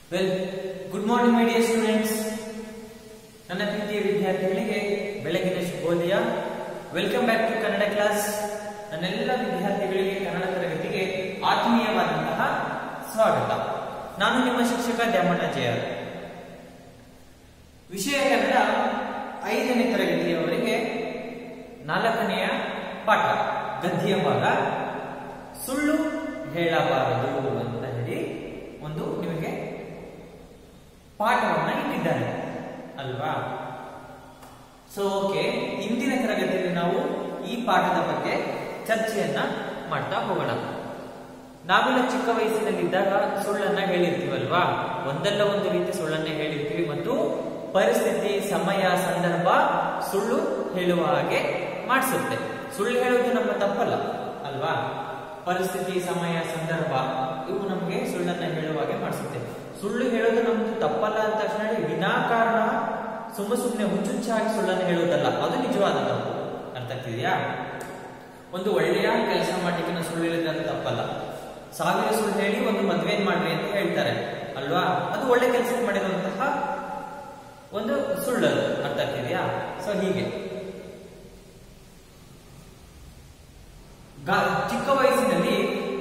Well good morning my dear students ನನ್ನ ಪ್ರೀತಿಯ ವಿದ್ಯಾರ್ಥಿಗಳಿಗೆ ಬೆಳಗಿನ ಶುಭೋದಯ welcome back to Kannada class ನನ್ನೆಲ್ಲ ವಿದ್ಯಾರ್ಥಿಗಳಿಗೆ ಕನ್ನಡ ತರಗತಿಗೆ ಆತ್ಮೀಯವಾದಂತಹ ಸ್ವಾಗತ ನಾನು ನಿಮ್ಮ ಶಿಕ್ಷಕ ದ್ಯಾಮಣ್ಣ ಜಯ ವಿಷಯ ಕನ್ನಡ ಐದನೇ ತರಗತಿಯವರೆಗೆ ನಾಲ್ಕನೆಯ ಪಾಠ ಗದ್ಯ ಭಾಗ ಸುಳ್ಳು ಹೇಳಬಾರದು ಅಂತ ಹೇಳಿ ಒಂದು ನಿಮಗೆ ಪಾಠವನ್ನ ಇಟ್ಟಿದ್ದಾರೆ ಅಲ್ವಾ ಸೊ ಓಕೆ ಇಂದಿನ ತರಗತಿಯಲ್ಲಿ ನಾವು ಈ ಪಾಠದ ಬಗ್ಗೆ ಚರ್ಚೆಯನ್ನ ಮಾಡ್ತಾ ಹೋಗೋಣ ನಾವೆಲ್ಲ ಚಿಕ್ಕ ವಯಸ್ಸಿನಲ್ಲಿದ್ದಾಗ ಸುಳ್ಳನ್ನ ಹೇಳಿರ್ತೀವಲ್ವಾ ಒಂದಲ್ಲ ಒಂದು ರೀತಿ ಸುಳ್ಳನ್ನ ಹೇಳಿರ್ತೀವಿ ಮತ್ತು ಪರಿಸ್ಥಿತಿ ಸಮಯ ಸಂದರ್ಭ ಸುಳ್ಳು ಹೇಳುವ ಹಾಗೆ ಮಾಡಿಸುತ್ತೆ ಸುಳ್ಳು ಹೇಳೋದು ನಮ್ಮ ತಪ್ಪಲ್ಲ ಅಲ್ವಾ ಪರಿಸ್ಥಿತಿ ಸಮಯ ಸಂದರ್ಭ ಇವು ನಮಗೆ ಸುಳ್ಳನ್ನ ಹೇಳುವ ಹಾಗೆ ಮಾಡಿಸುತ್ತೆ ಸುಳ್ಳು ಹೇಳೋದು ನಮ್ದು ತಪ್ಪಲ್ಲ ಅಂತ ತಕ್ಷಣ ವಿನಾಕಾರಣ ಸುಮ್ಮ ಸುಮ್ಮನೆ ಹುಚ್ಚುಚ್ಚಾಗಿ ಸುಳ್ಳನ್ನು ಹೇಳುವುದಲ್ಲ ಅದು ನಿಜವಾದ ತಪ್ಪು ಅರ್ಥ ಆಗ್ತಿದೆಯಾ ಒಂದು ಒಳ್ಳೆಯ ಕೆಲಸ ಮಾಡ್ಲಿಕ್ಕೆ ನಾವು ಸುಳ್ಳು ಹೇಳಿದ್ರೆ ಅದು ತಪ್ಪಲ್ಲ ಸಾವಿರ ಸುಳ್ಳು ಹೇಳಿ ಒಂದು ಮದುವೆ ಮಾಡ್ರಿ ಅಂತ ಹೇಳ್ತಾರೆ ಅಲ್ವಾ ಅದು ಒಳ್ಳೆ ಕೆಲಸ ಮಾಡಿರುವಂತಹ ಒಂದು ಸುಳ್ಳು ಅರ್ಥ ಆಗ್ತಿದೆಯಾ ಸೊ ಹೀಗೆ ಚಿಕ್ಕ ವಯಸ್ಸಿನಲ್ಲಿ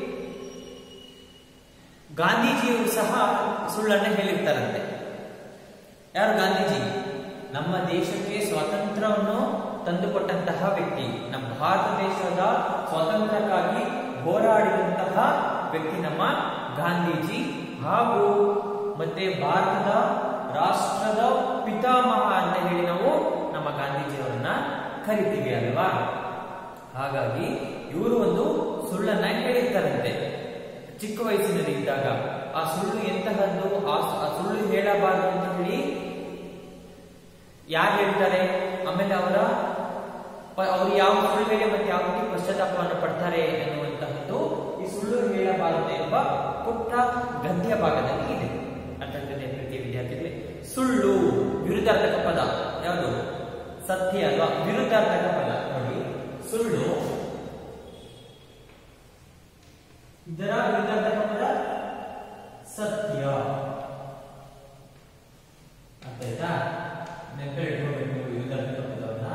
ಗಾಂಧೀಜಿಯವರು ಸಹ ಸುಳ್ಳನ್ನು ಹೇಳಿರ್ತಾರಂತೆ ಯಾರು ಗಾಂಧೀಜಿ ನಮ್ಮ ದೇಶಕ್ಕೆ ಸ್ವಾತಂತ್ರ್ಯವನ್ನು ತಂದುಕೊಟ್ಟಂತಹ ವ್ಯಕ್ತಿ ನಮ್ಮ ಭಾರತ ದೇಶದ ಸ್ವಾತಂತ್ರ್ಯಕ್ಕಾಗಿ ಹೋರಾಡಿದಂತಹ ವ್ಯಕ್ತಿ ನಮ್ಮ ಗಾಂಧೀಜಿ ಹಾಗೂ ಮತ್ತೆ ಭಾರತದ ರಾಷ್ಟ್ರದ ಪಿತಾಮಹ ಅಂತ ಹೇಳಿ ನಾವು ನಮ್ಮ ಗಾಂಧೀಜಿಯವರನ್ನ ಕರಿತೀವಿ ಅಲ್ವಾ ಹಾಗಾಗಿ ಇವರು ಒಂದು ಸುಳ್ಳನ್ನ ಹೇಳಿರ್ತಾರಂತೆ ಚಿಕ್ಕ ವಯಸ್ಸಿನಲ್ಲಿ ಇದ್ದಾಗ ಆ ಸುಳ್ಳು ಎಂತಹದ್ದು ಆ ಸುಳ್ಳು ಹೇಳಬಾರದು ಅಂತ ಹೇಳಿ ಯಾರು ಹೇಳ್ತಾರೆ ಆಮೇಲೆ ಅವರ ಅವರು ಯಾವ ಸುಳ್ಳು ಹೇಳಿ ಮತ್ತೆ ಯಾವ ರೀತಿ ಪಶ್ಚಾತ್ತಾಪವನ್ನು ಪಡ್ತಾರೆ ಎನ್ನುವಂತಹದ್ದು ಈ ಸುಳ್ಳು ಹೇಳಬಾರದು ಎಂಬ ಪುಟ್ಟ ಗದ್ಯ ಭಾಗದಲ್ಲಿ ಇದೆ ಅಂತಂದ್ರೆ ಪ್ರೀತಿ ವಿದ್ಯಾರ್ಥಿಗಳೇ ಸುಳ್ಳು ವಿರುದ್ಧಾರ್ಥಕ ಪದ ಯಾವುದು ಸತ್ಯ ಅಲ್ವಾ ವಿರುದ್ಧಾರ್ಥಕ ಪದ ನೋಡಿ ಸುಳ್ಳು ಇದರ ವಿರುದ್ಧಾರ್ಥಕ ಪದ ಸತ್ಯ ಅರ್ಥ ಆಯ್ತಾ ನೆನಪೆ ಇಟ್ಕೋಬೇಕು ನೀವು ವಿರುದ್ಧಾರ್ಥಕ ಪದವನ್ನ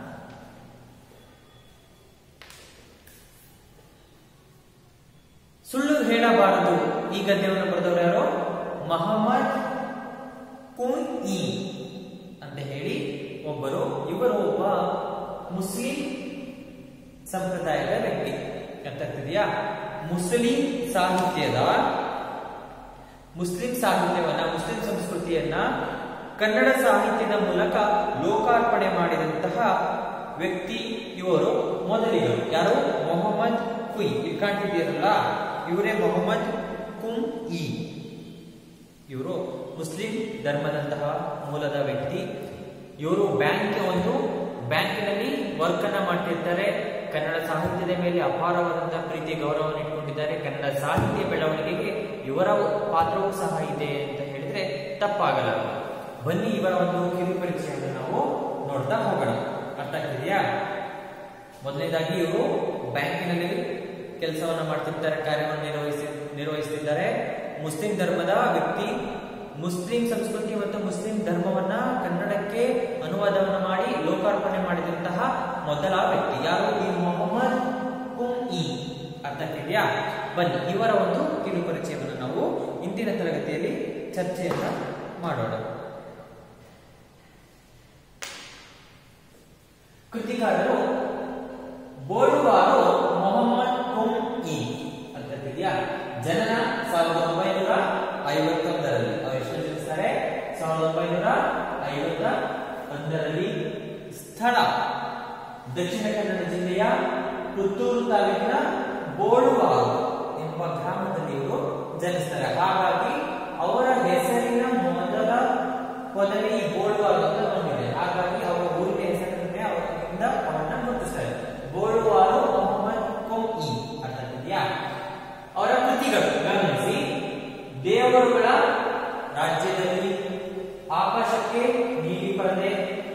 ಸುಳ್ಳು ಹೇಳಬಾರದು ಈ ಗದ್ಯವನ್ನು ಬರೆದವರು ಯಾರು ಮಹಮ್ಮದ್ ಕುನ್ ಇ ಅಂತ ಹೇಳಿ ಒಬ್ಬರು ಇವರು ಒಬ್ಬ ಮುಸ್ಲಿಂ ಸಂಪ್ರದಾಯದ ವ್ಯಕ್ತಿ ಅರ್ಥಾಗ್ತಿದೆಯಾ ಮುಸ್ಲಿಂ ಸಾಹಿತ್ಯದ ಮುಸ್ಲಿಂ ಸಾಹಿತ್ಯವನ್ನ ಮುಸ್ಲಿಂ ಸಂಸ್ಕೃತಿಯನ್ನ ಕನ್ನಡ ಸಾಹಿತ್ಯದ ಮೂಲಕ ಲೋಕಾರ್ಪಣೆ ಮಾಡಿದಂತಹ ವ್ಯಕ್ತಿ ಇವರು ಮೊದಲಿಗರು ಯಾರು ಮೊಹಮ್ಮದ್ ಕುಯ್ ಇಲ್ಲಿ ಕಾಣ್ತಿದ್ದೀರಲ್ಲ ಇವರೇ ಮೊಹಮ್ಮದ್ ಕುಂ ಇ ಇವರು ಮುಸ್ಲಿಂ ಧರ್ಮದಂತಹ ಮೂಲದ ವ್ಯಕ್ತಿ ಇವರು ಬ್ಯಾಂಕ್ ಒಂದು ಬ್ಯಾಂಕಿನಲ್ಲಿ ವರ್ಕ್ ಅನ್ನ ಮಾಡ್ತಿರ್ತಾರೆ ಕನ್ನಡ ಸಾಹಿತ್ಯದ ಮೇಲೆ ಅಪಾರವಾದಂತಹ ಪ್ರೀತಿ ಗೌರವವನ್ನು ಇಟ್ಕೊಂಡಿದ್ದಾರೆ ಕನ್ನಡ ಸಾಹಿತ್ಯ ಬೆಳವಣಿಗೆಗೆ ಇವರ ಪಾತ್ರವೂ ಸಹ ಇದೆ ಅಂತ ಹೇಳಿದ್ರೆ ತಪ್ಪಾಗಲ್ಲ ಬನ್ನಿ ಇವರ ಒಂದು ಕಿರು ಪರಿಚಯವನ್ನು ನಾವು ನೋಡ್ತಾ ಹೋಗೋಣ ಅರ್ಥ ಆಗ್ತಿದೆಯಾ ಮೊದಲನೇದಾಗಿ ಇವರು ಬ್ಯಾಂಕಿನಲ್ಲಿ ಕೆಲಸವನ್ನ ಮಾಡ್ತಿರ್ತಾರೆ ಕಾರ್ಯವನ್ನು ನಿರ್ವಹಿಸಿ ನಿರ್ವಹಿಸುತ್ತಿದ್ದಾರೆ ಮುಸ್ಲಿಂ ಧರ್ಮದ ವ್ಯಕ್ತಿ ಮುಸ್ಲಿಂ ಸಂಸ್ಕೃತಿ ಮತ್ತು ಮುಸ್ಲಿಂ ಧರ್ಮವನ್ನ ಕನ್ನಡಕ್ಕೆ ಅನುವಾದವನ್ನು ಮಾಡಿ ಲೋಕಾರ್ಪಣೆ ಮಾಡಿದಂತಹ ಮೊದಲ ವ್ಯಕ್ತಿ ಯಾರು ಈ ಮೊಹಮ್ಮದ್ ಕುಂ ಇ ಅರ್ಥ ಆಗ್ತಿದೆಯಾ ಬನ್ನಿ ಇವರ ಒಂದು ಕಿರು ಪರಿಚಯವನ್ನು ನಾವು ಇಂದಿನ ತರಗತಿಯಲ್ಲಿ ಚರ್ಚೆಯನ್ನ ಮಾಡೋಣ ಕೃತಿಕಾರರು ಬೋಳುವಾರು ಮೊಹಮ್ಮದ್ ಕುಂ ಇ ಅರ್ಥಾಗ್ತಿದೆಯಾ ಜನನ ಸಾವಿರದ ಒಂಬೈನೂರ ಐವತ್ತೊಂದರಲ್ಲಿ ಅವರು ಎಷ್ಟು ಜನಿಸ್ತಾರೆ ಸಾವಿರದ ಒಂಬೈನೂರ ಐವತ್ತ ಒಂದರಲ್ಲಿ ಸ್ಥಳ ದಕ್ಷಿಣ ಕನ್ನಡ ಜಿಲ್ಲೆಯ ಪುತ್ತೂರು ತಾಲೂಕಿನ ಬೋಳುವಾರು ಎಂಬ ಗ್ರಾಮದಲ್ಲಿ ಇವರು ಜನಿಸ್ತಾರೆ ಹಾಗಾಗಿ ಅವರ ಹೆಸರಿನ ಮೊದಲ ಪದವಿ ಬೋಳುವಾರು ಅಂತ ಬಂದಿದೆ ಹಾಗಾಗಿ ಅವರ ಊರಿನ ಹೆಸರಿನ ಅವರಿಂದ ಅವರನ್ನ ಗುರುತಿಸ್ತಾರೆ ಬೋಳುವಾರು ಮೊಹಮ್ಮದ್ ಕೊಂ ಇ ಅರ್ಥ ಇದೆಯಾ ಅವರ ಕೃತಿಗಳು ಗಮನಿಸಿ ದೇವರುಗಳ ರಾಜ್ಯದಲ್ಲಿ ಆಕಾಶಕ್ಕೆ ನೀಲಿ ಪರದೆ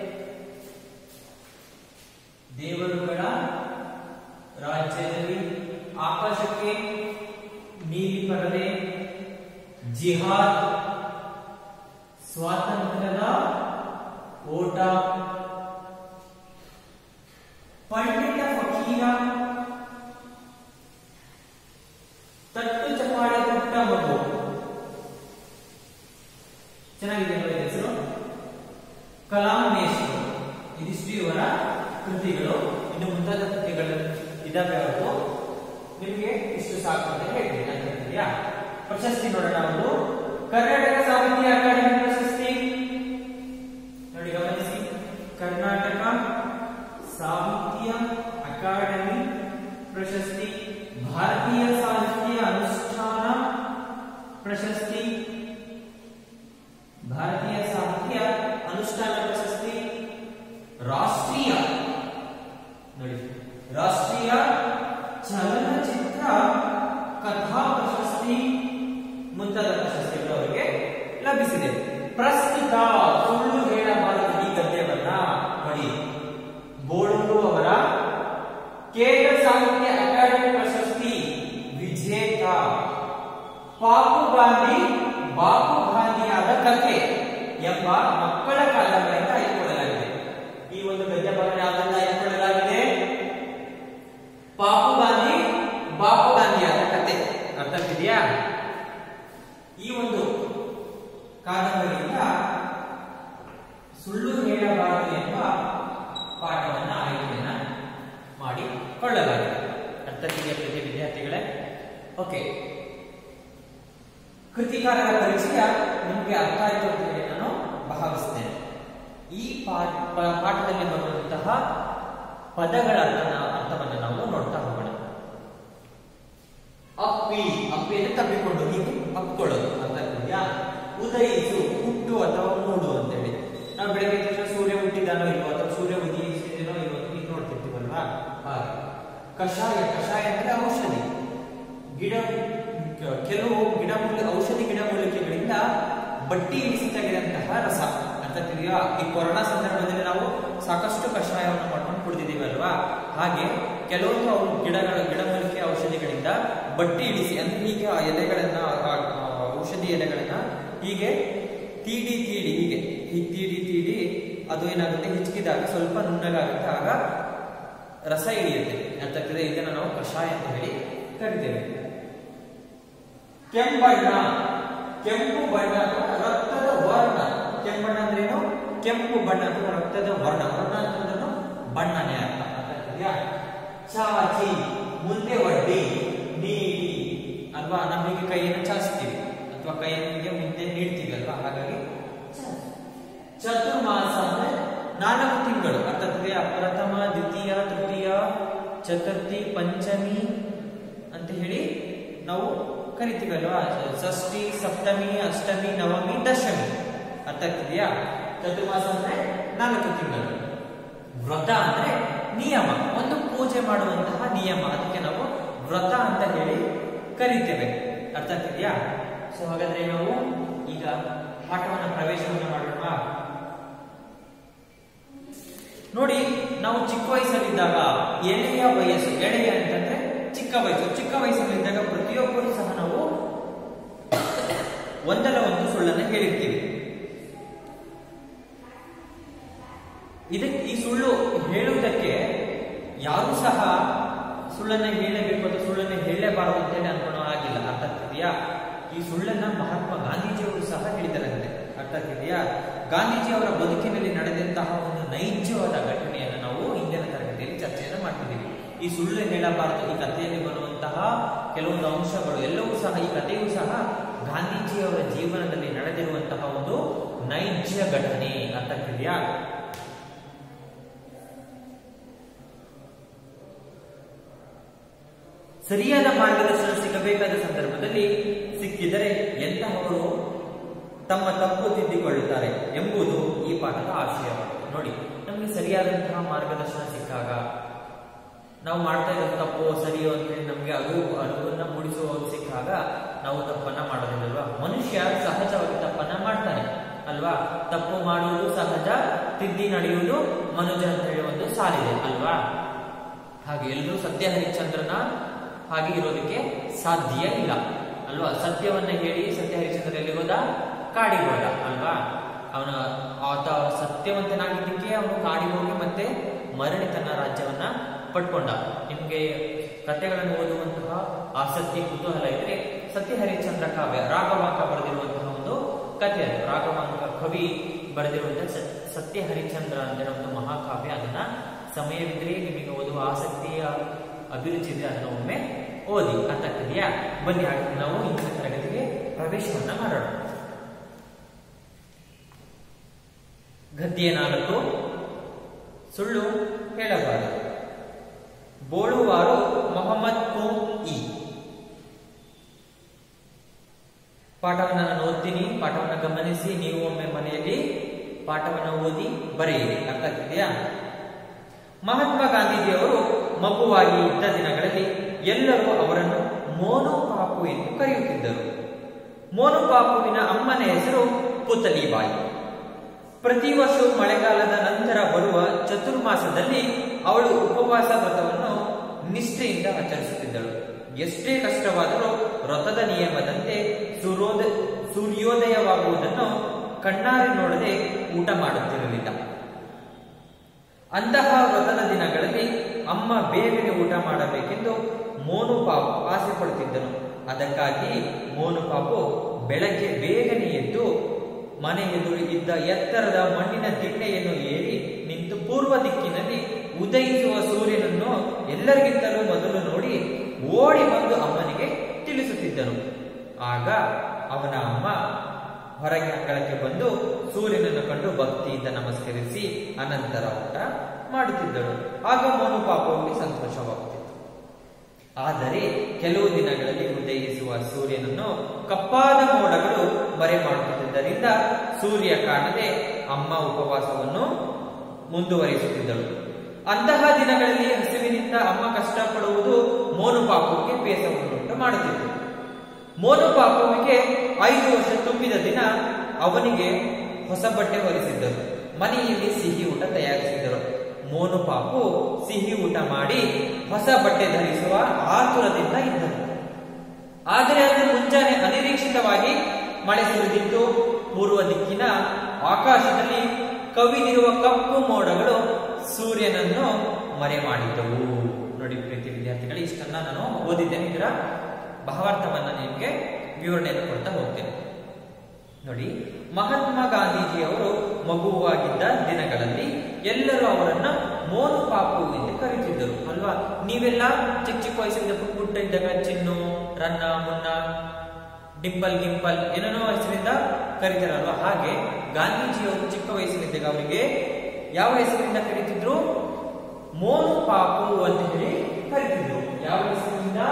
ದೇವರುಗಳ ರಾಜ್ಯದಲ್ಲಿ ಆಕಾಶಕ್ಕೆ ನೀಲಿ ಪರದೆ ಜಿಹಾದ್ ಸ್ವಾತಂತ್ರ್ಯದ ಓಟ ಪಂಡಿತ ಫಕೀರ ತಟ್ಟು ಚಪಾಳೆ ಕೊಟ್ಟ ಮಗು ಚೆನ್ನಾಗಿದೆ ನೋಡಿ ಹೆಸರು ಕಲಾಂ ಮೇಷ್ಟ್ರು ಇದಿಷ್ಟು ಇವರ ಕೃತಿಗಳು ಇನ್ನು ಮುಂತಾದ ಕೃತಿಗಳು ಇದಾವೆ ಅವರು ನಿಮಗೆ ಇಷ್ಟು ಸಾಕು ಅಂತ ಹೇಳ್ತೀನಿ ಅಂತ ಹೇಳ್ತೀಯಾ ಪ್ರಶಸ್ತಿ ನೋಡೋಣ ಒಂದು ಕರ್ನಾಟಕ ಸಾಹಿತ್ಯ ಅಕಾಡೆಮಿ ಪ್ರಶಸ್ತಿ ನೋಡಿ ಗಮನಿಸಿ ಕರ್ನಾಟಕ ಸಾಹಿತ್ಯ ಅಕಾಡೆಮಿ ಪ್ರಶಸ್ತಿ ಭಾರತೀಯ ಸಾಹಿತ್ಯ ಅನುಷ್ಠಾನ ಪ್ರಶಸ್ತಿ ಭಾರತೀಯ ಸಾಹಿತ್ಯ ಅನುಷ್ಠಾನ ಪ್ರಶಸ್ತಿ ರಾಷ್ಟ್ರೀಯ ನೋಡಿ ರಾಷ್ಟ್ರೀಯ ಚಲನಚಿತ್ರ ಕಥಾ ಪ್ರಶಸ್ತಿ ಮುಂತಾದ ಪ್ರಶಸ್ತಿಗಳು ಅವರಿಗೆ ಲಭಿಸಿದೆ ಪ್ರಸ್ತುತ ಸುಳ್ಳು ಹೇಳಬಾರದು ಈ ಗದ್ಯವನ್ನ ನೋಡಿ ಬೋಳೂರು ಅವರ ಕೇಂದ್ರ ಸಾಹಿತ್ಯ ಅಕಾಡೆಮಿ ಪ್ರಶಸ್ತಿ ವಿಜೇತ ಪಾಪು ಗಾಂಧಿ ಬಾಪು ಗಾಂಧಿಯಾದ ಕಥೆ ಎಂಬ ಮಕ್ಕಳ ಕಾದಂಬರಿಯಿಂದ ಆಯ್ದುಕೊಳ್ಳಲಾಗಿದೆ ಈ ಒಂದು ಗದ್ಯ ಪದ ಯಾವುದರಿಂದ ಆಯ್ದುಕೊಳ್ಳಲಾಗಿದೆ ಪಾಪು ಗಾಂಧಿ ಬಾಪು ಗಾಂಧಿಯಾದ ಕಥೆ ಅರ್ಥ ಆಗ್ತಿದೆಯಾ ಈ ಒಂದು ಕಾದಂಬರಿಯಿಂದ ಸುಳ್ಳು ಹೇಳಬಾರದು ಎಂಬ ಪಾಠವನ್ನ ಆಯ್ಕೆಯನ್ನ ಮಾಡಿಕೊಳ್ಳಲಾಗಿದೆ ಅರ್ಥ ಆಗ್ತಿದೆಯಾ ಪ್ರತಿ ವಿದ್ಯಾರ್ಥಿಗಳೇ ಓಕೆ ಕೃತಿಕಾರರ ಪರಿಚಯ ನಿಮಗೆ ಅರ್ಥ ಆಯಿತು ಅಂತ ಹೇಳಿ ನಾನು ಭಾವಿಸ್ತೇನೆ ಈ ಪಾಠ ಪ- ಪಾಠದಲ್ಲಿ ಬರುವಂತಹ ಪದಗಳ ಅರ್ಥನ ಅರ್ಥವನ್ನು ನಾವು ನೋಡ್ತಾ ಹೋಗೋಣ ಅಪ್ಪಿ ಅಪ್ಪಿ ಅಂದ್ರೆ ತಪ್ಪಿಕೊಂಡು ಹೀಗೆ ಅಪ್ಕೊಳ್ಳೋದು ಅರ್ಥ ಆಗ್ತಿದ್ಯಾ ಉದಯಿಸು ಹುಟ್ಟು ಅಥವಾ ಮೂಡು ಅಂತೇಳಿ ನಾವು ಬೆಳಗ್ಗೆ ಎದ್ದ ತಕ್ಷಣ ಸೂರ್ಯ ಹುಟ್ಟಿದಾನೋ ಇಲ್ವೋ ಅಥವಾ ಸೂರ್ಯ ಉದಯಿಸಿದನೋ ಇಲ್ವೋ ಅಂತ ಹೀಗೆ ನೋಡ್ತಿರ್ತೀವಲ್ವಾ ಹಾಗೆ ಕಷಾಯ ಕಷಾಯ ಅಂದ್ರೆ ಔಷಧಿ ಗಿಡ ಕ- ಕೆಲವು ಗಿಡಮೂಲ ಔಷಧಿ ಗಿಡಮೂಲಿಕೆಗಳಿಂದ ಬಟ್ಟಿ ಇಳಿಸಿ ತೆಗೆದಂತಹ ರಸ ಅಂತ ತಿಳಿಯಾ ಈ ಕೊರೋನಾ ಸಂದರ್ಭದಲ್ಲಿ ನಾವು ಸಾಕಷ್ಟು ಕಷಾಯವನ್ನು ಮಾಡ್ಕೊಂಡು ಕುಡಿದಿದ್ದೀವಿ ಅಲ್ವಾ ಹಾಗೆ ಕೆಲವೊಂದು ಅವು ಗಿಡಗಳ ಗಿಡಮೂಲಿಕೆ ಔಷಧಿಗಳಿಂದ ಬಟ್ಟಿ ಇಳಿಸಿ ಅಂದ್ರೆ ಹೀಗೆ ಆ ಎಲೆಗಳನ್ನ ಆ- ಆ ಔಷಧಿ ಎಲೆಗಳನ್ನ ಹೀಗೆ ತೀಡಿ ತೀಡಿ ಹೀಗೆ ಹೀಗೆ ತೀಡಿ ತೀಡಿ ಅದು ಏನಾಗುತ್ತೆ ಹಿಚ್ಕಿದಾಗ ಸ್ವಲ್ಪ ನುಣ್ಣಗಾಗುತ್ತೆ ಆಗ ರಸ ಇಳಿಯುತ್ತೆ ಅಂತ ಆಗ್ತದೆ ಇದನ್ನ ನಾವು ಕಷಾಯ ಅಂತ ಹೇಳಿ ಕರಿತೇವೆ ಕೆಂಬಣ್ಣ ಕೆಂಪು ಬಣ್ಣ ಅಥವಾ ರಕ್ತದ ವರ್ಣ ಕೆಂಬಣ್ಣ ಅಂದ್ರೇನು ಕೆಂಪು ಬಣ್ಣ ಅಥವಾ ರಕ್ತದ ವರ್ಣ ವರ್ಣ ಅನ್ನೋದನ್ನು ಬಣ್ಣನೇ ಅರ್ಥ ಅರ್ಥ ಆಗ್ತಿದ್ಯಾ ಚಾಚಿ ಮುಂದೆ ಒಡ್ಡಿ ನೀಡಿ ಅಲ್ವಾ ನಮಗೆ ಕೈಯನ್ನು ಚಾಚ್ತೀವಿ ಅಥವಾ ಕೈಯನ್ನಿಗೆ ಮುಂದೆ ನೀಡ್ತೀವಿ ಅಲ್ವಾ ಹಾಗಾಗಿ ಚತುರ್ಮಾಸ ಅಂದ್ರೆ ನಾಲ್ಕು ತಿಂಗಳು ಅರ್ಥಾತ್ ಪ್ರಥಮ ದ್ವಿತೀಯ ತೃತೀಯ ಚತುರ್ಥಿ ಪಂಚಮಿ ಅಂತ ಹೇಳಿ ನಾವು ಕರಿತೀವಿ ಅಲ್ವಾ ಷಷ್ಠಿ ಸಪ್ತಮಿ ಅಷ್ಟಮಿ ನವಮಿ ದಶಮಿ ಅರ್ಥ ಆಗ್ತಿದೆಯಾ ಚತುರ್ಮಾಸ ಅಂದ್ರೆ ನಾಲ್ಕು ತಿಂಗಳು ವ್ರತ ಅಂದ್ರೆ ನಿಯಮ ಒಂದು ಪೂಜೆ ಮಾಡುವಂತಹ ನಿಯಮ ಅದಕ್ಕೆ ನಾವು ವ್ರತ ಅಂತ ಹೇಳಿ ಕರಿತೇವೆ ಅರ್ಥ ಆಗ್ತಿದೆಯಾ ಸೊ ಹಾಗಾದ್ರೆ ನಾವು ಈಗ ಪಾಠವನ್ನ ಪ್ರವೇಶವನ್ನು ಮಾಡೋಣ ನೋಡಿ ನಾವು ಚಿಕ್ಕ ವಯಸ್ಸಲ್ಲಿದ್ದಾಗ ಎಳೆಯ ವಯಸ್ಸು ಎಳೆಯ ಅಂತಂದ್ರೆ ಚಿಕ್ಕ ವಯಸ್ಸು ಚಿಕ್ಕ ವಯಸ್ಸಲ್ಲಿದ್ದಾಗ ಪ್ರತಿಯೊಬ್ಬರು ಸಹ ನಾವು ಒಂದಲ್ಲ ಒಂದು ಸುಳ್ಳನ್ನು ಹೇಳಿರ್ತೀವಿ ಇದಕ್ಕೆ ಈ ಸುಳ್ಳು ಹೇಳುವುದಕ್ಕೆ ಯಾರು ಸಹ ಸುಳ್ಳನ್ನ ಹೇಳಬೇಕು ಅಥವಾ ಸುಳ್ಳನ್ನ ಹೇಳಲೇಬಾರದು ಅಂತೇಳಿ ಅನ್ಕೊಳ್ಳೋ ಆಗಿಲ್ಲ ಅರ್ಥ ಆಗ್ತಿದೆಯಾ ಈ ಸುಳ್ಳನ್ನ ಮಹಾತ್ಮ ಗಾಂಧೀಜಿಯವರು ಸಹ ಹೇಳಿದರಂತೆ ಅರ್ಥ ಆಗ್ತಿದೆಯಾ ಗಾಂಧೀಜಿ ಅವರ ಬದುಕಿನಲ್ಲಿ ನಡೆದಂತಹ ಒಂದು ನೈಜವಾದ ಘಟನೆಯನ್ನು ನಾವು ಇಂದಿನ ತರಗತಿಯಲ್ಲಿ ಚರ್ಚೆಯನ್ನು ಮಾಡ್ತಿದ್ದೀವಿ ಈ ಸುಳ್ಳು ಹೇಳಬಾರದು ಈ ಕಥೆಯಲ್ಲಿ ಬರುವಂತಹ ಕೆಲವೊಂದು ಅಂಶಗಳು ಎಲ್ಲವೂ ಸಹ ಈ ಕಥೆಯೂ ಸಹ ಗಾಂಧೀಜಿಯವರ ಜೀವನದಲ್ಲಿ ನಡೆದಿರುವಂತಹ ಒಂದು ನೈಜ ಘಟನೆ ಅರ್ಥ ಆಗ್ತಿದೆಯಾ ಸರಿಯಾದ ಮಾರ್ಗದರ್ಶನ ಸಿಗಬೇಕಾದ ಸಂದರ್ಭದಲ್ಲಿ ಸಿಕ್ಕಿದರೆ ಎಂತಹವರು ತಮ್ಮ ತಪ್ಪು ತಿದ್ದಿಕೊಳ್ಳುತ್ತಾರೆ ಎಂಬುದು ಈ ಪಾಠದ ಆಶಯವಾಗಿದೆ ನೋಡಿ ನಮಗೆ ಸರಿಯಾದಂತಹ ಮಾರ್ಗದರ್ಶನ ಸಿಕ್ಕಾಗ ನಾವು ಮಾಡ್ತಾ ಇರೋ ತಪ್ಪು ಸರಿಯೋ ಅಂತೇಳಿ ನಮಗೆ ಅರಿವು ಅರಿವನ್ನ ಮೂಡಿಸುವವರು ಸಿಕ್ಕಾಗ ನಾವು ತಪ್ಪನ್ನ ಮಾಡೋದಿಲ್ಲಲ್ವಾ ಮನುಷ್ಯ ಸಹಜವಾಗಿ ತಪ್ಪನ್ನ ಮಾಡ್ತಾನೆ ಅಲ್ವಾ ತಪ್ಪು ಮಾಡುವುದು ಸಹಜ ತಿದ್ದಿ ನಡೆಯುವುದು ಮನುಜ ಅಂತ ಹೇಳಿ ಒಂದು ಸಾಲಿದೆ ಅಲ್ವಾ ಹಾಗೆ ಎಲ್ಲರೂ ಸತ್ಯ ಹರಿಶ್ಚಂದ್ರನ ಹಾಗೆ ಇರೋದಕ್ಕೆ ಸಾಧ್ಯ ಇಲ್ಲ ಅಲ್ವಾ ಸತ್ಯವನ್ನ ಹೇಳಿ ಸತ್ಯ ಹರಿಶ್ಚಂದ್ರ ಎಲ್ಲಿ ಹೋದ ಕಾಡಿಗೆ ಹೋದ ಅಲ್ವಾ ಅವನ ಆತ ಸತ್ಯವಂತನಾಗಿದ್ದಕ್ಕೆ ಅವನು ಕಾಡಿಗೆ ಹೋಗಿ ಮತ್ತೆ ಮರಳಿ ತನ್ನ ರಾಜ್ಯವನ್ನ ಪಡ್ಕೊಂಡ ನಿಮ್ಗೆ ಕಥೆಗಳನ್ನು ಓದುವಂತಹ ಆಸಕ್ತಿ ಕುತೂಹಲ ಇದ್ರೆ ಸತ್ಯ ಹರಿಶ್ಚಂದ್ರ ಕಾವ್ಯ ರಾಘವಾಂಕ ಬರೆದಿರುವಂತಹ ಒಂದು ಕಥೆ ಅದು ರಾಘವಾಂಕ ಕವಿ ಬರೆದಿರುವಂತಹ ಸ- ಸತ್ಯ ಹರಿಶ್ಚಂದ್ರ ಅಂತ ಒಂದು ಮಹಾಕಾವ್ಯ ಅದನ್ನ ಸಮಯವಿದ್ರೆ ನಿಮಗೆ ಓದುವ ಆಸಕ್ತಿಯ ಅಭಿರುಚಿ ಇದೆ ಅದನ್ನ ಒಮ್ಮೆ ಓದಿ ಅಂತ ಇದೆಯಾ ಬನ್ನಿ ಹಾಗೆ ನಾವು ಇಂದಿನ ತರಗತಿಗೆ ಪ್ರವೇಶವನ್ನ ಮಾಡೋಣ ಗದ್ಯ ನಾಲ್ಕು ಸುಳ್ಳು ಹೇಳಬಾರದು ಬೋಳುವಾರು ಮೊಹಮ್ಮದ್ ಕುಂ ಇ ಪಾಠವನ್ನು ನಾನು ಓದ್ತೀನಿ ಪಾಠವನ್ನು ಗಮನಿಸಿ ನೀವು ಒಮ್ಮೆ ಮನೆಯಲ್ಲಿ ಪಾಠವನ್ನು ಓದಿ ಬರೆಯಿರಿ ಅರ್ಥ ಆಗ್ತಿದೆಯಾ ಮಹಾತ್ಮ ಗಾಂಧೀಜಿಯವರು ಮಗುವಾಗಿ ಇದ್ದ ದಿನಗಳಲ್ಲಿ ಎಲ್ಲರೂ ಅವರನ್ನು ಮೋನು ಪಾಪು ಎಂದು ಕರೆಯುತ್ತಿದ್ದರು ಮೋನು ಪಾಪುವಿನ ಅಮ್ಮನ ಹೆಸರು ಪುತಲಿಬಾಯಿ ಪ್ರತಿ ವರ್ಷವೂ ಮಳೆಗಾಲದ ನಂತರ ಬರುವ ಚತುರ್ಮಾಸದಲ್ಲಿ ಅವಳು ಉಪವಾಸ ವ್ರತವನ್ನು ನಿಷ್ಠೆಯಿಂದ ಆಚರಿಸುತ್ತಿದ್ದಳು ಎಷ್ಟೇ ಕಷ್ಟವಾದರೂ ವ್ರತದ ನಿಯಮದಂತೆ ಸೂರ್ಯೋದ ಸೂರ್ಯೋದಯವಾಗುವುದನ್ನು ಕಣ್ಣಾರೆ ನೋಡದೆ ಊಟ ಮಾಡುತ್ತಿರಲಿಲ್ಲ ಅಂತಹ ವ್ರತದ ದಿನಗಳಲ್ಲಿ ಅಮ್ಮ ಬೇಗನೆ ಊಟ ಮಾಡಬೇಕೆಂದು ಮೋನು ಪಾಪು ಆಸೆ ಪಡುತ್ತಿದ್ದನು ಅದಕ್ಕಾಗಿ ಮೋನು ಪಾಪು ಬೆಳಗ್ಗೆ ಬೇಗನೆ ಎದ್ದು ಮನೆ ಎದುರು ಇದ್ದ ಎತ್ತರದ ಮಣ್ಣಿನ ದಿಣ್ಣೆಯನ್ನು ಏರಿ ನಿಂತು ಪೂರ್ವ ದಿಕ್ಕಿನಲ್ಲಿ ಉದಯಿಸುವ ಸೂರ್ಯನನ್ನು ಎಲ್ಲರಿಗಿಂತಲೂ ಮೊದಲು ನೋಡಿ ಓಡಿ ಬಂದು ಅಮ್ಮನಿಗೆ ತಿಳಿಸುತ್ತಿದ್ದನು ಆಗ ಅವನ ಅಮ್ಮ ಹೊರಗೆ ಅಂಗಳಕ್ಕೆ ಬಂದು ಸೂರ್ಯನನ್ನು ಕಂಡು ಭಕ್ತಿಯಿಂದ ನಮಸ್ಕರಿಸಿ ಅನಂತರ ಊಟ ಮಾಡುತ್ತಿದ್ದಳು ಆಗ ಮೋನು ಪಾಪವಾಗಿ ಸಂತೋಷವಾಗುತ್ತಿತ್ತು ಆದರೆ ಕೆಲವು ದಿನಗಳಲ್ಲಿ ಉದಯಿಸುವ ಸೂರ್ಯನನ್ನು ಕಪ್ಪಾದ ಮೋಡಗಳು ಮರೆ ಮಾಡುತ್ತಿದ್ದರಿಂದ ಸೂರ್ಯ ಕಾಣದೆ ಅಮ್ಮ ಉಪವಾಸವನ್ನು ಮುಂದುವರಿಸುತ್ತಿದ್ದಳು ಅಂತಹ ದಿನಗಳಲ್ಲಿ ಹಸಿವಿನಿಂದ ಅಮ್ಮ ಕಷ್ಟಪಡುವುದು ಮೋನು ಪಾಪಕ್ಕೆ ಬೇಸವನ್ನುಂಟು ಮಾಡುತ್ತಿತ್ತು ಮೋನು ಪಾಪುವಿಗೆ ಐದು ವರ್ಷ ತುಂಬಿದ ದಿನ ಅವನಿಗೆ ಹೊಸ ಬಟ್ಟೆ ಹೊಲಿಸಿದ್ದರು ಮನೆಯಲ್ಲಿ ಸಿಹಿ ಊಟ ತಯಾರಿಸಿದರು ಮೋನು ಪಾಪು ಸಿಹಿ ಊಟ ಮಾಡಿ ಹೊಸ ಬಟ್ಟೆ ಧರಿಸುವ ಆತುರದಿಂದ ಇದ್ದನು ಆದರೆ ಅದು ಮುಂಜಾನೆ ಅನಿರೀಕ್ಷಿತವಾಗಿ ಮಳೆ ಸುರಿದಿದ್ದು ಪೂರ್ವ ದಿಕ್ಕಿನ ಆಕಾಶದಲ್ಲಿ ಕವಿದಿರುವ ಕಪ್ಪು ಮೋಡಗಳು ಸೂರ್ಯನನ್ನು ಮರೆ ಮಾಡಿದ್ದವು ನೋಡಿ ಪ್ರೀತಿ ವಿದ್ಯಾರ್ಥಿಗಳೇ ಇಷ್ಟನ್ನ ನಾನು ಓದಿದ್ದೇನೆ ಇದರ ಭಾವಾರ್ಥವನ್ನ ನಿಮಗೆ ವಿವರಣೆಯನ್ನು ಕೊಡ್ತಾ ಹೋಗ್ತೇನೆ ನೋಡಿ ಮಹಾತ್ಮ ಗಾಂಧೀಜಿಯವರು ಮಗುವಾಗಿದ್ದ ದಿನಗಳಲ್ಲಿ ಎಲ್ಲರೂ ಅವರನ್ನ ಮೋನು ಪಾಪು ಎಂದು ಕರೀತಿದ್ದರು ಅಲ್ವಾ ನೀವೆಲ್ಲ ಚಿಕ್ಕ ಚಿಕ್ಕ ವಯಸ್ಸಿಂದ ಪುಟ್ಟ ಪುಟ್ಟ ಇದ್ದಾಗ ಚಿನ್ನು ರನ್ನ ಮುನ್ನ ಡಿಂಪಲ್ ಗಿಂಪಲ್ ಏನೇನೋ ಹೆಸರಿಂದ ಕರೀತಾರಲ್ವಾ ಹಾಗೆ ಗಾಂಧೀಜಿಯವರು ಚಿಕ್ಕ ವಯಸ್ಸಿನಿದ್ದಾಗ ಅವರಿಗೆ ಯಾವ ಹೆಸರಿಂದ ಕರೀತಿದ್ರು ಮೋನು ಪಾಪು ಅಂತ ಹೇಳಿ ಕರೀತಿದ್ರು ಯಾವ ಹೆಸರಿನಿಂದ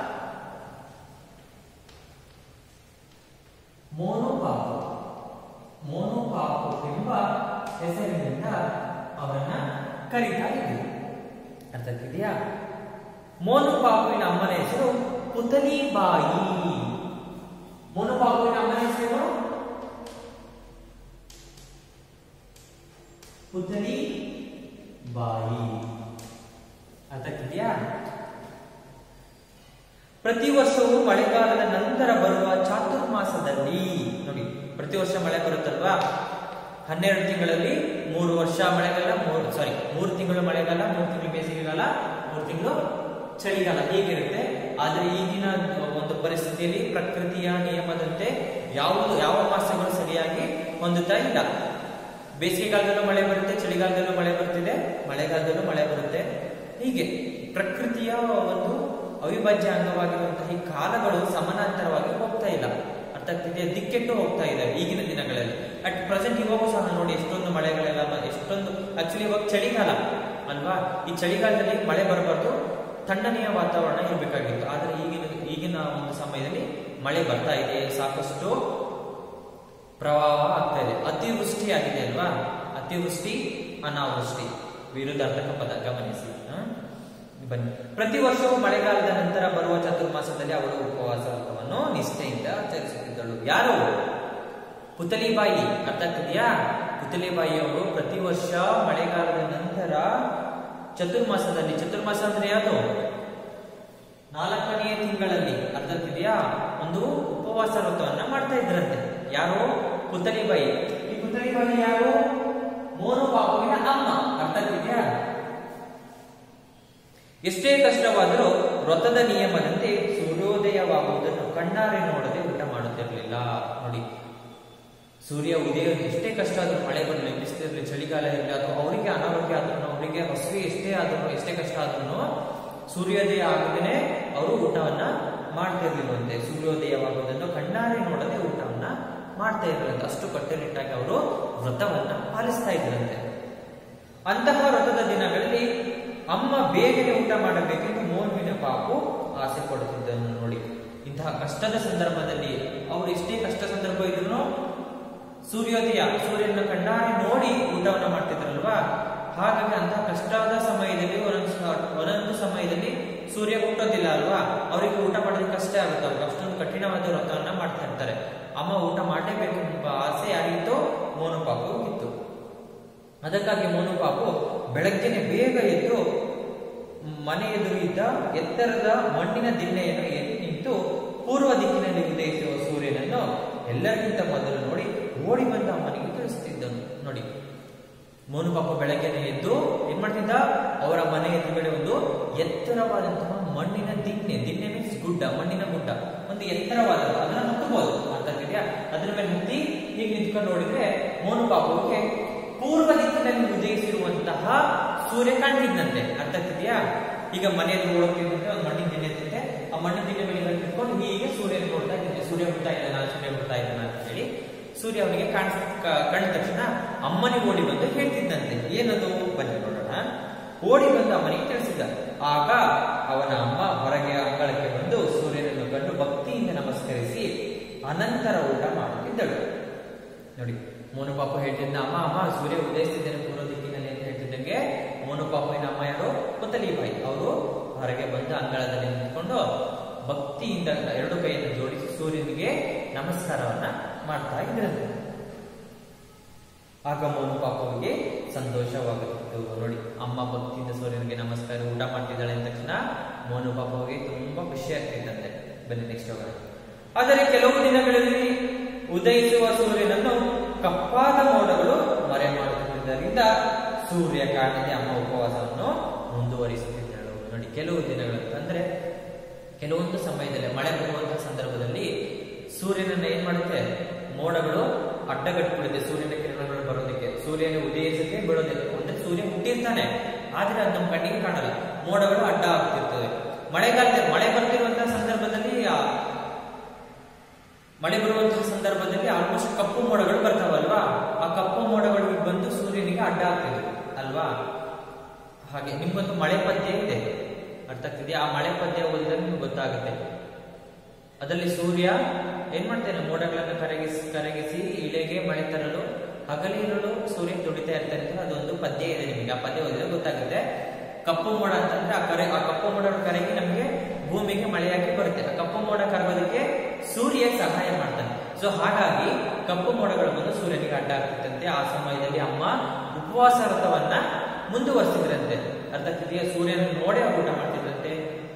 ಮೋನೋಪಾಪು ಮೋನೋಪಾಪು ಎಂಬ ಹೆಸರಿನಿಂದ ಅವರನ್ನ ಕರೀತಾ ಇದ್ರು ಅರ್ಥಕ್ಕಿದೆಯಾ ಮೋನುಪಾಪುವಿನ ಅಮ್ಮನ ಹೆಸರು ಪುತಲಿಬಾಯಿ ಮೋನುಪಾಪುವಿನ ಅಮ್ಮನ ಹೆಸರು ಪುತಲಿ ಬಾಯಿ ಅರ್ಥಕ್ಕಿದೆಯಾ ಪ್ರತಿ ವರ್ಷವೂ ಮಳೆಗಾಲದ ನಂತರ ಬರುವ ಚಾತುರ್ಮಾಸದಲ್ಲಿ ನೋಡಿ ಪ್ರತಿ ವರ್ಷ ಮಳೆ ಬರುತ್ತಲ್ವಾ ಹನ್ನೆರಡು ತಿಂಗಳಲ್ಲಿ ಮೂರು ವರ್ಷ ಮಳೆಗಾಲ ಮೂರು ಸಾರಿ ಮೂರು ತಿಂಗಳು ಮಳೆಗಾಲ ಮೂರು ತಿಂಗಳು ಬೇಸಿಗೆಗಾಲ ಮೂರು ತಿಂಗಳು ಚಳಿಗಾಲ ಹೀಗಿರುತ್ತೆ ಆದ್ರೆ ಈಗಿನ ಒಂದು ಪರಿಸ್ಥಿತಿಯಲ್ಲಿ ಪ್ರಕೃತಿಯ ನಿಯಮದಂತೆ ಯಾವುದು ಯಾವ ಮಾಸಗಳು ಸರಿಯಾಗಿ ಹೊಂದುತ್ತಾ ಇಲ್ಲ ಬೇಸಿಗೆಗಾಲದಲ್ಲೂ ಮಳೆ ಬರುತ್ತೆ ಚಳಿಗಾಲದಲ್ಲೂ ಮಳೆ ಬರ್ತಿದೆ ಮಳೆಗಾಲದಲ್ಲೂ ಮಳೆ ಬರುತ್ತೆ ಹೀಗೆ ಪ್ರಕೃತಿಯ ಒಂದು ಅವಿಭಾಜ್ಯ ಅಂಗವಾಗಿರುವಂತಹ ಈ ಕಾಲಗಳು ಸಮಾನಾಂತರವಾಗಿ ಹೋಗ್ತಾ ಇಲ್ಲ ಅರ್ಥ ಆಗ್ತಿದೆ ದಿಕ್ಕೆಟ್ಟು ಹೋಗ್ತಾ ಇದೆ ಈಗಿನ ದಿನಗಳಲ್ಲಿ ಅಟ್ ಪ್ರೆಸೆಂಟ್ ಇವಾಗೂ ಸಹ ನೋಡಿ ಎಷ್ಟೊಂದು ಮಳೆಗಳೆಲ್ಲ ಬ- ಎಷ್ಟೊಂದು ಆಕ್ಚುಲಿ ಇವಾಗ ಚಳಿಗಾಲ ಅಲ್ವಾ ಈ ಚಳಿಗಾಲದಲ್ಲಿ ಮಳೆ ಬರಬಾರ್ದು ತಣ್ಣನೆಯ ವಾತಾವರಣ ಇರಬೇಕಾಗಿತ್ತು ಆದ್ರೆ ಈಗಿನ ಈಗಿನ ಒಂದು ಸಮಯದಲ್ಲಿ ಮಳೆ ಬರ್ತಾ ಇದೆ ಸಾಕಷ್ಟು ಪ್ರವಾಹ ಆಗ್ತಾ ಇದೆ ಅತಿವೃಷ್ಟಿ ಆಗಿದೆ ಅಲ್ವಾ ಅತಿವೃಷ್ಟಿ ಅನಾವೃಷ್ಟಿ ವಿರುದ್ಧಾರ್ಥಕ ಪದ ಗಮನಿಸಿ ಹ? ಬನ್ನಿ ಪ್ರತಿ ವರ್ಷವೂ ಮಳೆಗಾಲದ ನಂತರ ಬರುವ ಚತುರ್ಮಾಸದಲ್ಲಿ ಅವಳು ಉಪವಾಸ ವ್ರತವನ್ನು ನಿಷ್ಠೆಯಿಂದ ಆಚರಿಸುತ್ತಿದ್ದಳು ಯಾರು ಪುತಲಿಬಾಯಿ ಅರ್ಥ ಆಗ್ತಿದೆಯಾ ಪುತಲಿಬಾಯಿ ಅವರು ಪ್ರತಿ ವರ್ಷ ಮಳೆಗಾಲದ ನಂತರ ಚತುರ್ಮಾಸದಲ್ಲಿ ಚತುರ್ಮಾಸ ಅಂದ್ರೆ ಯಾವುದು ನಾಲ್ಕನೆಯ ತಿಂಗಳಲ್ಲಿ ಅರ್ಥ ಆಗ್ತಿದೆಯಾ ಒಂದು ಉಪವಾಸ ವ್ರತವನ್ನ ಮಾಡ್ತಾ ಇದ್ರಂತೆ ಯಾರು ಪುತಲಿಬಾಯಿ ಈ ಪುತಲಿ ಪುತ್ರಿ ಬಾಯಿ ಯಾರು ಮೋನು ಪಾಪುವಿನ ಅಮ್ಮ ಅರ್ಥ ಆಗ್ತಿದ್ಯಾ ಎಷ್ಟೇ ಕಷ್ಟವಾದರೂ ವ್ರತದ ನಿಯಮದಂತೆ ಸೂರ್ಯೋದಯವಾಗುವುದನ್ನು ಕಣ್ಣಾರೆ ನೋಡದೆ ಊಟ ಮಾಡುತ್ತಿರಲಿಲ್ಲ ನೋಡಿ ಸೂರ್ಯ ಉದಯ ಎಷ್ಟೇ ಕಷ್ಟ ಆದ್ರೂ ಮಳೆ ಬರಲಿ ಬಿಸಿಲಿರಲಿ ಚಳಿಗಾಲ ಇರಲಿ ಅಥವಾ ಅವರಿಗೆ ಅನಾರೋಗ್ಯ ಆದ್ರೂ ಅವರಿಗೆ ಹಸಿವೆ ಎಷ್ಟೇ ಆದ್ರೂ ಎಷ್ಟೇ ಕಷ್ಟ ಆದ್ರೂ ಸೂರ್ಯೋದಯ ಆಗದೇನೆ ಅವರು ಊಟವನ್ನ ಮಾಡ್ತಿರ್ಲಿಲ್ವಂತೆ ಸೂರ್ಯೋದಯವಾಗುವುದನ್ನು ಕಣ್ಣಾರೆ ನೋಡದೆ ಊಟವನ್ನ ಮಾಡ್ತಾ ಇರಲಿಲ್ಲ ಅಷ್ಟು ಕಟ್ಟುನಿಟ್ಟಾಗಿ ಅವರು ವ್ರತವನ್ನ ಪಾಲಿಸ್ತಾ ಇದ್ರಂತೆ ಅಂತಹ ವ್ರತದ ದಿನಗಳಲ್ಲಿ ಅಮ್ಮ ಬೇಗನೆ ಊಟ ಮಾಡಬೇಕೆಂದು ಮೋನುವಿನ ಪಾಪು ಆಸೆ ಪಡುತ್ತಿದ್ದನ್ನು ನೋಡಿ ಇಂತಹ ಕಷ್ಟದ ಸಂದರ್ಭದಲ್ಲಿ ಅವರು ಎಷ್ಟೇ ಕಷ್ಟ ಸಂದರ್ಭ ಇದ್ರು ಸೂರ್ಯೋದಯ ಸೂರ್ಯನ ಕಣ್ಣಾರೆ ನೋಡಿ ಊಟವನ್ನ ಮಾಡ್ತಿದ್ರಲ್ವಾ ಹಾಗಾಗಿ ಅಂತಹ ಕಷ್ಟದ ಸಮಯದಲ್ಲಿ ಒಂದೊಂದು ಸ- ಒಂದೊಂದು ಸಮಯದಲ್ಲಿ ಸೂರ್ಯ ಹುಟ್ಟೋದಿಲ್ಲ ಅಲ್ವಾ ಅವರಿಗೆ ಊಟ ಮಾಡೋದಕ್ಕೆ ಕಷ್ಟ ಆಗುತ್ತೆ ಅವ್ರಿಗೆ ಅಷ್ಟೊಂದು ಕಠಿಣವಾದ ವ್ರತವನ್ನ ಮಾಡ್ತಾ ಇರ್ತಾರೆ ಅಮ್ಮ ಊಟ ಮಾಡಲೇಬೇಕು ಎಂಬ ಆಸೆ ಯಾರಿಗಿತ್ತು ಮೋನು ಪಾಪು ಇತ್ತು ಅದಕ್ಕಾಗಿ ಮೋನು ಪಾಪು ಬೆಳಗ್ಗೆನೆ ಬೇಗ ಎದ್ದು ಮನೆ ಎದುರು ಇದ್ದ ಎತ್ತರದ ಮಣ್ಣಿನ ದಿಣ್ಣೆಯನ್ನು ಎದ್ದು ನಿಂತು ಪೂರ್ವ ದಿಕ್ಕಿನಲ್ಲಿ ಉದಯಿಸುವ ಸೂರ್ಯನನ್ನು ಎಲ್ಲರಿಗಿಂತ ಮೊದಲು ನೋಡಿ ಓಡಿ ಬಂದ ಅಮ್ಮನಿಗೆ ತಿಳಿಸುತ್ತಿದ್ದನು ನೋಡಿ ಮೋನು ಪಾಪ ಬೆಳಗ್ಗೆನೆ ಎದ್ದು ಏನ್ ಮಾಡ್ತಿದ್ದ ಅವರ ಮನೆ ಎದುರುಗಡೆ ಒಂದು ಎತ್ತರವಾದಂತಹ ಮಣ್ಣಿನ ದಿಣ್ಣೆ ದಿಣ್ಣೆ ಮೀನ್ಸ್ ಗುಡ್ಡ ಮಣ್ಣಿನ ಗುಡ್ಡ ಒಂದು ಎತ್ತರವಾದ ಅದನ್ನ ಹತ್ತಬಹುದು ಅಂತ ಇದೆಯಾ ಅದ್ರ ಮೇಲೆ ಹತ್ತಿ ಹೀಗೆ ನಿಂತ್ಕೊಂಡು ನೋಡಿದ್ರೆ ಮೋನು ಪಾಪುವಿಗೆ ಪೂರ್ವ ದಿಕ್ಕಿನಲ್ಲಿ ಉದಯಿಸಿರುವಂತಹ ಸೂರ್ಯ ಕಾಣ್ತಿದ್ದಂತೆ ಅರ್ಥ ಆಗ್ತಿದ್ಯಾ ಈಗ ಮನೆ ಎದುರು ಓಡೋಗ್ತಿದ್ದಂತೆ ಒಂದು ಮಣ್ಣಿನ ದಿಣ್ಣೆ ಇರ್ತೈತೆ ಆ ಮಣ್ಣಿನ ದಿಣ್ಣೆ ಮೇಲೆ ನಿಂತ್ಕೊಂಡು ಹೀಗೆ ಸೂರ್ಯನ ನೋಡ್ತಾ ಇದ್ದಂತೆ ಸೂರ್ಯ ಹುಡ್ತಾ ಇದ್ದಾನ ಸೂರ್ಯ ಹುಡ್ತಾ ಇದ್ದಾನ ಅಂತ ಹೇಳಿ ಸೂರ್ಯ ಅವನಿಗೆ ಕಾಣಿಸ್ ಕ- ಕಂಡ ತಕ್ಷಣ ಅಮ್ಮನಿಗೆ ಓಡಿ ಬಂದು ಹೇಳ್ತಿದ್ದಂತೆ ಏನದು ಬನ್ನಿ ನೋಡೋಣ ಓಡಿ ಬಂದು ಅಮ್ಮನಿಗೆ ತಿಳಿಸಿದ ಆಗ ಅವನ ಅಮ್ಮ ಹೊರಗೆ ಅಂಗಳಕ್ಕೆ ಬಂದು ಸೂರ್ಯನನ್ನು ಕಂಡು ಭಕ್ತಿಯಿಂದ ನಮಸ್ಕರಿಸಿ ಅನಂತರ ಊಟ ಮಾಡುತ್ತಿದ್ದಳು ನೋಡಿ ಮೋನು ಪಾಪು ಹೇಳ್ತಿದ್ದ ಅಮ್ಮ ಅಮ್ಮ ಸೂರ್ಯ ಉದಯಿಸ್ತಿದ್ದೇನೆ ಪೂರ್ವ ದಿಕ್ಕಿನಲ್ಲಿ ಅಂತ ಹೇಳ್ತಿದ್ದಂಗೆ ಮೋನು ಪಾಪುವಿನ ಅಮ್ಮ ಯಾರು ಬಾಯಿ ಅವರು ಹೊರಗೆ ಬಂದು ಅಂಗಳದಲ್ಲಿ ನಿಂತ್ಕೊಂಡು ಭಕ್ತಿಯಿಂದ ಎರಡು ಕೈಯನ್ನು ಜೋಡಿಸಿ ಸೂರ್ಯನಿಗೆ ನಮಸ್ಕಾರವನ್ನ ಮಾಡ್ತಾ ಇದ್ರಂತೆ ಆಗ ಮೋನು ಪಾಪುವಿಗೆ ಸಂತೋಷವಾಗುತ್ತಿತ್ತು ನೋಡಿ ಅಮ್ಮ ಭಕ್ತಿಯಿಂದ ಸೂರ್ಯನಿಗೆ ನಮಸ್ಕಾರ ಊಟ ಮಾಡ್ತಿದ್ದಾಳೆ ಅಂದ ತಕ್ಷಣ ಮೋನು ಪಾಪುವಿಗೆ ತುಂಬಾ ಖುಷಿ ಆಗ್ತಿದ್ದಂತೆ ಬನ್ನಿ ನೆಕ್ಸ್ಟ್ ಹೋಗೋಣ ಆದರೆ ಕೆಲವು ದಿನಗಳಲ್ಲಿ ಉದಯಿಸುವ ಸೂರ್ಯನನ್ನು ಕಪ್ಪಾದ ಮೋಡಗಳು ಮರೆ ಮಾಡುತ್ತಿದ್ದರಿಂದ ಸೂರ್ಯ ಕಾಣದೆ ಅಮ್ಮ ಉಪವಾಸವನ್ನು ಮುಂದುವರಿಸುತ್ತಿದ್ದಳು ನೋಡಿ ಕೆಲವು ದಿನಗಳು ಅಂದ್ರೆ ಕೆಲವೊಂದು ಸಮಯದಲ್ಲಿ ಮಳೆ ಬರುವಂತಹ ಸಂದರ್ಭದಲ್ಲಿ ಸೂರ್ಯನನ್ನ ಏನ್ ಮಾಡುತ್ತೆ ಮೋಡಗಳು ಅಡ್ಡಗಟ್ಟಿಬಿಡುತ್ತೆ ಸೂರ್ಯನ ಕಿರಣಗಳು ಬರೋದಕ್ಕೆ ಸೂರ್ಯನ ಉದಯಿಸಕ್ಕೆ ಬಿಡೋದಿಲ್ಲ ಅಂದ್ರೆ ಸೂರ್ಯ ಹುಟ್ಟಿರ್ತಾನೆ ಆದ್ರೆ ಅದು ನಮ್ಮ ಕಣ್ಣಿಗೆ ಕಾಣಲ್ಲ ಮೋಡಗಳು ಅಡ್ಡ ಆಗ್ತಿರ್ತವೆ ಮಳೆಗಾಲದಲ್ಲಿ ಮಳೆ ಬರ್ತಿರುವಂತಹ ಸಂದರ್ಭದಲ್ಲಿ ಆ ಮಳೆ ಬರುವಂತಹ ಸಂದರ್ಭದಲ್ಲಿ ಆಲ್ಮೋಸ್ಟ್ ಕಪ್ಪು ಮೋಡಗಳು ಬರ್ತಾವಲ್ವಾ ಆ ಕಪ್ಪು ಮೋಡಗಳು ಬಂದು ಸೂರ್ಯನಿಗೆ ಅಡ್ಡ ಆಗ್ತಿದೆ ಅಲ್ವಾ ಹಾಗೆ ನಿಮ್ಗೊಂದು ಮಳೆ ಪದ್ಯ ಇದೆ ಅರ್ಥ ಆಗ್ತಿದೆಯಾ ಆ ಮಳೆ ಪದ್ಯ ಓದಿದ್ರೆ ನಿಮ್ಗೆ ಗೊತ್ತಾಗುತ್ತೆ ಅದರಲ್ಲಿ ಸೂರ್ಯ ಏನ್ ಮಾಡ್ತಾನೆ ಮೋಡಗಳನ್ನು ಕರಗಿಸಿ ಕರಗಿಸಿ ಇಳೆಗೆ ಮಳೆ ತರಲು ಹಗಲಿರಲು ಸೂರ್ಯ ದುಡಿತಾ ಇರ್ತಾನೆ ಅಂತ ಅದೊಂದು ಪದ್ಯ ಇದೆ ನಿಮಗೆ ಆ ಪದ್ಯ ಓದಿದ್ರೆ ಗೊತ್ತಾಗುತ್ತೆ ಕಪ್ಪು ಮೋಡ ಅಂತಂದ್ರೆ ಆ ಕರೆ ಆ ಕಪ್ಪು ಮೋಡ ಕರಗಿ ನಮಗೆ ಭೂಮಿಗೆ ಮಳೆಯಾಗಿ ಬರುತ್ತೆ ಆ ಕಪ್ಪು ಮೋಡ ಕರಗೋದಕ್ಕೆ ಸೂರ್ಯ ಸಹಾಯ ಮಾಡ್ತಾನೆ ಸೊ ಹಾಗಾಗಿ ಕಪ್ಪು ಮೋಡಗಳು ಬಂದು ಸೂರ್ಯನಿಗೆ ಅಡ್ಡ ಆಗ್ತಿತ್ತಂತೆ ಆ ಸಮಯದಲ್ಲಿ ಅಮ್ಮ ಉಪವಾಸ ವ್ರತವನ್ನ ಮುಂದುವರಿಸಿದ್ರಂತೆ ಅರ್ಥ ಆಗ್ತಿದೆಯಾ ಸೂರ್ಯನ ನೋಡೇ ಅವ್ರು ಊಟ ಮಾಡ್ತಿದ್ರಂತೆ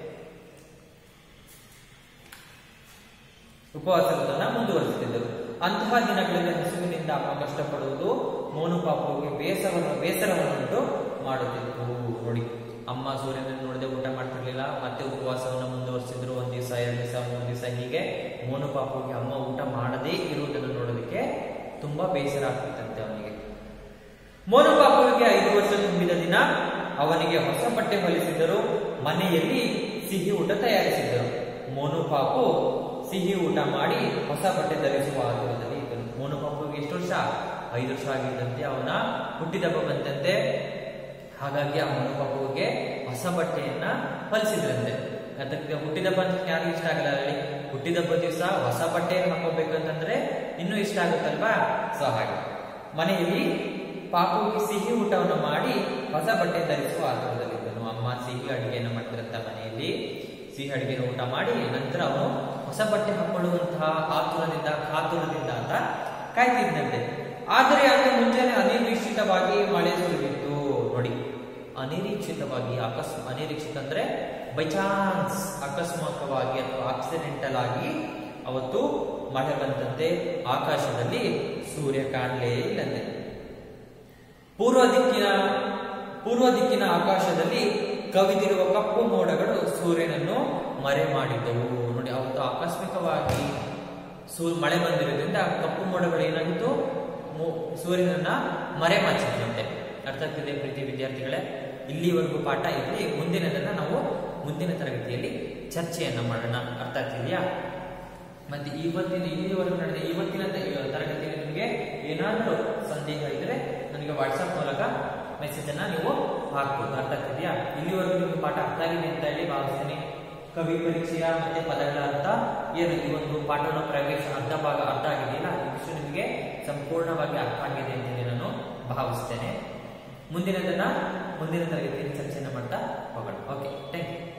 ಉಪವಾಸ ವ್ರತವನ್ನ ಮುಂದುವರಿಸುತ್ತಿದ್ದರು ಅಂತಹ ದಿನಗಳಲ್ಲಿ ಹಸುವಿನಿಂದ ಅಮ್ಮ ಕಷ್ಟಪಡುವುದು ಮೋನು ಪಾಪುವಿಗೆ ಬೇಸರವನ್ನು ಬೇಸರವನ್ನುಂಟು ಮಾಡುತ್ತಿತ್ತು ನೋಡಿ ಅಮ್ಮ ಸೂರ್ಯನನ್ನು ನೋಡದೆ ಊಟ ಮಾಡ್ತಿರ್ಲಿಲ್ಲ ಮತ್ತೆ ಉಪವಾಸವನ್ನು ಮುಂದುವರಿಸಿದ್ರು ಒಂದ್ ದಿವಸ ಎರಡು ದಿವಸ ಮೂರು ದಿವಸ ಹೀಗೆ ಮೋನು ಪಾಪುವಿಗೆ ಅಮ್ಮ ಊಟ ಮಾಡದೇ ಇರುವುದನ್ನು ನೋಡೋದಕ್ಕೆ ತುಂಬಾ ಬೇಸರ ಆಗ್ತಿತ್ತಂತೆ ಅವನಿಗೆ ಮೋನು ಪಾಪುವಿಗೆ ಐದು ವರ್ಷ ತುಂಬಿದ ದಿನ ಅವನಿಗೆ ಹೊಸ ಬಟ್ಟೆ ಹೊಲಿಸಿದರು ಮನೆಯಲ್ಲಿ ಸಿಹಿ ಊಟ ತಯಾರಿಸಿದ್ದರು ಮೋನು ಪಾಪು ಸಿಹಿ ಊಟ ಮಾಡಿ ಹೊಸ ಬಟ್ಟೆ ಧರಿಸುವ ಆತುರದಲ್ಲಿ ಇದ್ದನು ಮೋನು ಪಾಪುವಿಗೆ ಎಷ್ಟು ವರ್ಷ ಐದು ವರ್ಷ ಆಗಿದ್ದಂತೆ ಅವನ ಹುಟ್ಟಿದಬ್ಬ ಬಂತಂತೆ ಹಾಗಾಗಿ ಆ ಮೋನು ಪಾಪುವಿಗೆ ಹೊಸ ಬಟ್ಟೆಯನ್ನ ಹೊಲಿಸಿದ್ರಂತೆ ಅದಕ್ಕೆ ಹುಟ್ಟಿದಬ್ಬ ಅಂತ ಯಾರು ಇಷ್ಟ ಆಗಲ್ಲ ಹೇಳಿ ಹುಟ್ಟಿದಬ್ಬ ದಿವಸ ಹೊಸ ಬಟ್ಟೆಯನ್ನು ಹಾಕೋಬೇಕು ಅಂತಂದ್ರೆ ಇನ್ನೂ ಇಷ್ಟ ಆಗುತ್ತಲ್ವಾ ಸೊ ಹಾಗೆ ಮನೆಯಲ್ಲಿ ಪಾಪುವಿಗೆ ಸಿಹಿ ಊಟವನ್ನು ಮಾಡಿ ಹೊಸ ಬಟ್ಟೆ ಧರಿಸುವ ಆತುರದಲ್ಲಿದ್ದನು ಅಮ್ಮ ಸಿಹಿ ಅಡಿಗೆಯನ್ನು ಮಾಡ್ತಿರಂತ ಮನೆಯಲ್ಲಿ ಸಿಹಿ ಅಡಿಗೆನ ಊಟ ಮಾಡಿ ನಂತರ ಅವನು ಹೊಸ ಬಟ್ಟೆ ಹಾಕೊಳ್ಳುವಂತಹ ಆತುರದಿಂದ ಕಾತುರದಿಂದ ಅಂತ ಕಾಯ್ತಿದ್ದಂತೆ ಆದರೆ ಅಂದು ಮುಂಜಾನೆ ಅನಿರೀಕ್ಷಿತವಾಗಿ ಮಳೆ ಸುರಿದಿತ್ತು ನೋಡಿ ಅನಿರೀಕ್ಷಿತವಾಗಿ ಅಕಸ್ ಅನಿರೀಕ್ಷಿತ ಅಂದ್ರೆ ಬೈ ಚಾನ್ಸ್ ಅಕಸ್ಮಾತ್ವಾಗಿ ಅಥವಾ ಆಕ್ಸಿಡೆಂಟಲ್ ಆಗಿ ಅವತ್ತು ಮಳೆ ಬಂದಂತೆ ಆಕಾಶದಲ್ಲಿ ಸೂರ್ಯ ಕಾಣಲೇ ಇಲ್ಲಂತೆ ಪೂರ್ವ ದಿಕ್ಕಿನ ಪೂರ್ವ ದಿಕ್ಕಿನ ಆಕಾಶದಲ್ಲಿ ಕವಿದಿರುವ ಕಪ್ಪು ಮೋಡಗಳು ಸೂರ್ಯನನ್ನು ಮರೆ ಮಾಡಿದ್ದವು ನೋಡಿ ಅವತ್ತು ಆಕಸ್ಮಿಕವಾಗಿ ಸೂ ಮಳೆ ಬಂದಿರೋದ್ರಿಂದ ಕಪ್ಪು ಮೋಡಗಳು ಏನಾಗಿತ್ತು ಮು- ಸೂರ್ಯನನ್ನ ಮರೆ ಮಾಚಿದಂತೆ ಅರ್ಥ ಆಗ್ತಿದೆ ಪ್ರೀತಿ ವಿದ್ಯಾರ್ಥಿಗಳೇ ಇಲ್ಲಿವರೆಗೂ ಪಾಠ ಇರಲಿ ಮುಂದಿನದನ್ನ ನಾವು ಮುಂದಿನ ತರಗತಿಯಲ್ಲಿ ಚರ್ಚೆಯನ್ನ ಮಾಡೋಣ ಅರ್ಥ ಆಗ್ತಿದೆಯಾ ಮತ್ತೆ ಇವತ್ತಿನ ಇಲ್ಲಿವರೆಗೂ ನಡೆದ ಇವತ್ತಿನ ತ- ತರಗತಿಯಲ್ಲಿ ನಿಮಗೆ ಏನಾದರೂ ಸಂದೇಹ ಇದ್ರೆ ನನಗೆ ವಾಟ್ಸಪ್ ಮೂಲಕ ಮೆಸೇಜ್ ಅನ್ನ ನೀವು ಹಾಕ್ಬೋದು ಅರ್ಥ ಆಗ್ತಿದೆಯಾ ಇಲ್ಲಿವರೆಗೂ ನಿಮಗೆ ಪಾಠ ಅರ್ಥ ಆಗಿದೆ ಅಂತ ಹೇಳಿ ಭಾವಿಸ್ತೀನಿ ಕವಿ ಪರಿಚಯ ಮತ್ತೆ ಪದಗಳ ಅರ್ಥ ಏನು ಈ ಒಂದು ಪಾಠವನ್ನು ಪ್ರವೇಶ ಅರ್ಧ ಭಾಗ ಅರ್ಥ ಆಗಿದೆಯಲ್ಲ ಇಷ್ಟು ನಿಮಗೆ ಸಂಪೂರ್ಣವಾಗಿ ಅರ್ಥ ಆಗಿದೆ ಅಂತ ಹೇಳಿ ನಾನು ಭಾವಿಸ್ತೇನೆ ಮುಂದಿನದನ್ನ ಮುಂದಿನ ತರಗತಿಯಲ್ಲಿ ಚರ್ಚೆಯನ್ನು ಮಾಡ್ತಾ ಹೋಗೋಣ ಓಕೆ ಥ್ಯಾಂಕ್ ಯು